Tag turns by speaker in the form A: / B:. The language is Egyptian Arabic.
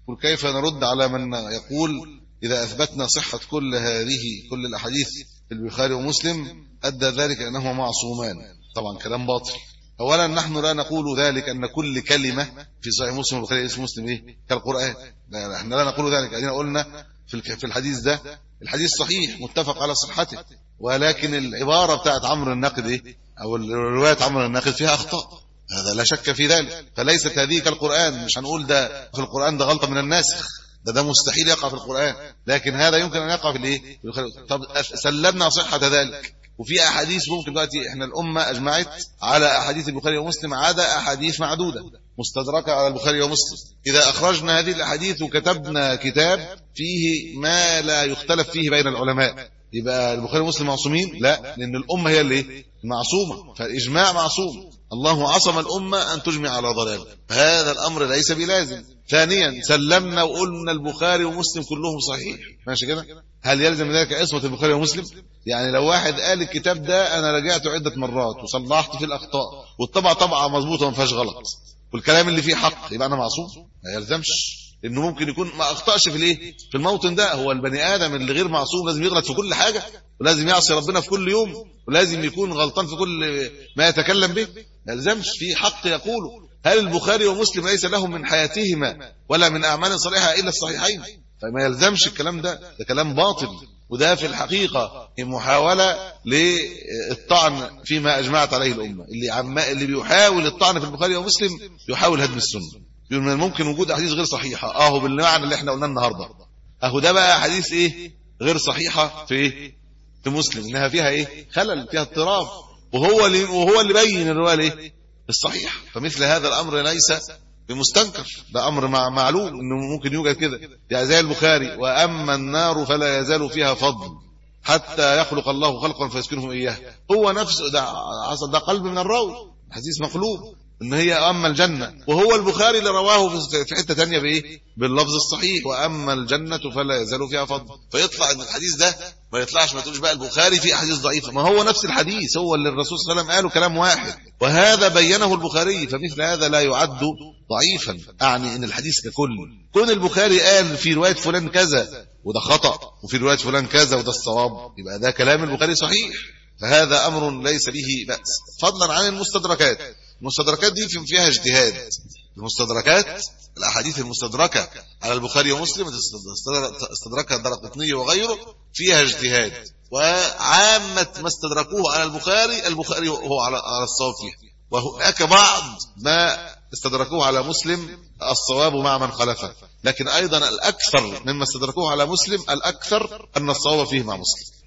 A: قل كيف نرد على من يقول إذا أثبتنا صحة كل هذه كل الأحاديث في البخاري ومسلم أدى ذلك أنهما معصومان طبعا كلام باطل اولا نحن لا نقول ذلك ان كل كلمه في صحيح مسلم والبخاري اسم مسلم ايه كالقران لا احنا لا نقول ذلك ادينا قلنا في في الحديث ده الحديث صحيح متفق على صحته ولكن العباره بتاعت عمرو الناقد ايه او روايه عمرو الناقد فيها اخطاء هذا لا شك في ذلك فليست هذه كالقران مش هنقول ده في القران ده غلطه من الناسخ ده ده مستحيل يقع في القران لكن هذا يمكن ان يقع في الايه طب سلمنا صحه ذلك وفي احاديث ممكن دلوقتي احنا الامه اجمعت على احاديث البخاري ومسلم عدا احاديث معدوده مستدركه على البخاري ومسلم اذا اخرجنا هذه الاحاديث وكتبنا كتاب فيه ما لا يختلف فيه بين العلماء يبقى البخاري ومسلم معصومين لا لان الامه هي اللي معصومه فالاجماع معصوم الله عصم الامه ان تجمع على ضلال هذا الامر ليس بلازم ثانيا سلمنا وقلنا البخاري ومسلم كلهم صحيح ماشي كده هل يلزم ذلك عصمه البخاري ومسلم يعني لو واحد قال الكتاب ده انا رجعته عده مرات وصلحت في الاخطاء والطبعه طبعه مظبوطه ما فيهاش غلط والكلام اللي فيه حق يبقى انا معصوم ما يلزمش انه ممكن يكون ما اخطاش في الايه في الموطن ده هو البني ادم اللي غير معصوم لازم يغلط في كل حاجه ولازم يعصي ربنا في كل يوم ولازم يكون غلطان في كل ما يتكلم به ما يلزمش في حق يقوله هل البخاري ومسلم ليس لهم من حياتهما ولا من اعمال صالحه الا الصحيحين فما يلزمش الكلام ده ده كلام باطل وده في الحقيقة محاولة للطعن فيما أجمعت عليه الأمة اللي عم اللي بيحاول الطعن في البخاري ومسلم يحاول هدم السنة يقول من الممكن وجود أحاديث غير صحيحة أهو بالمعنى اللي احنا قلناه النهاردة أهو ده بقى حديث إيه غير صحيحة في إيه في مسلم إنها فيها إيه خلل فيها اضطراب وهو اللي وهو اللي بين الرواية الإيه الصحيح فمثل هذا الأمر ليس بمستنكر ده امر مع معلوم انه ممكن يوجد كده يعني زي البخاري واما النار فلا يزال فيها فضل حتى يخلق الله خلقا فيسكنهم اياه هو نفسه ده حصل ده قلب من الراوي حديث مقلوب ان هي اما الجنه وهو البخاري اللي رواه في حته ثانيه بايه باللفظ الصحيح واما الجنه فلا يزال فيها فضل فيطلع ان الحديث ده ما يطلعش ما تقولش بقى البخاري في احاديث ضعيفه ما هو نفس الحديث هو اللي الرسول صلى الله عليه وسلم قاله كلام واحد وهذا بينه البخاري فمثل هذا لا يعد ضعيفا اعني ان الحديث ككل كون البخاري قال في روايه فلان كذا وده خطا وفي روايه فلان كذا وده الصواب يبقى ده كلام البخاري صحيح فهذا امر ليس به باس فضلا عن المستدركات المستدركات دي فيها اجتهاد المستدركات الاحاديث المستدركه على البخاري ومسلم استدركها الدرقطني وغيره فيها اجتهاد وعامه ما استدركوه على البخاري البخاري هو على على الصواب فيها وهناك بعض ما استدركوه على مسلم الصواب مع من خلفه لكن ايضا الاكثر مما استدركوه على مسلم الاكثر ان الصواب فيه مع مسلم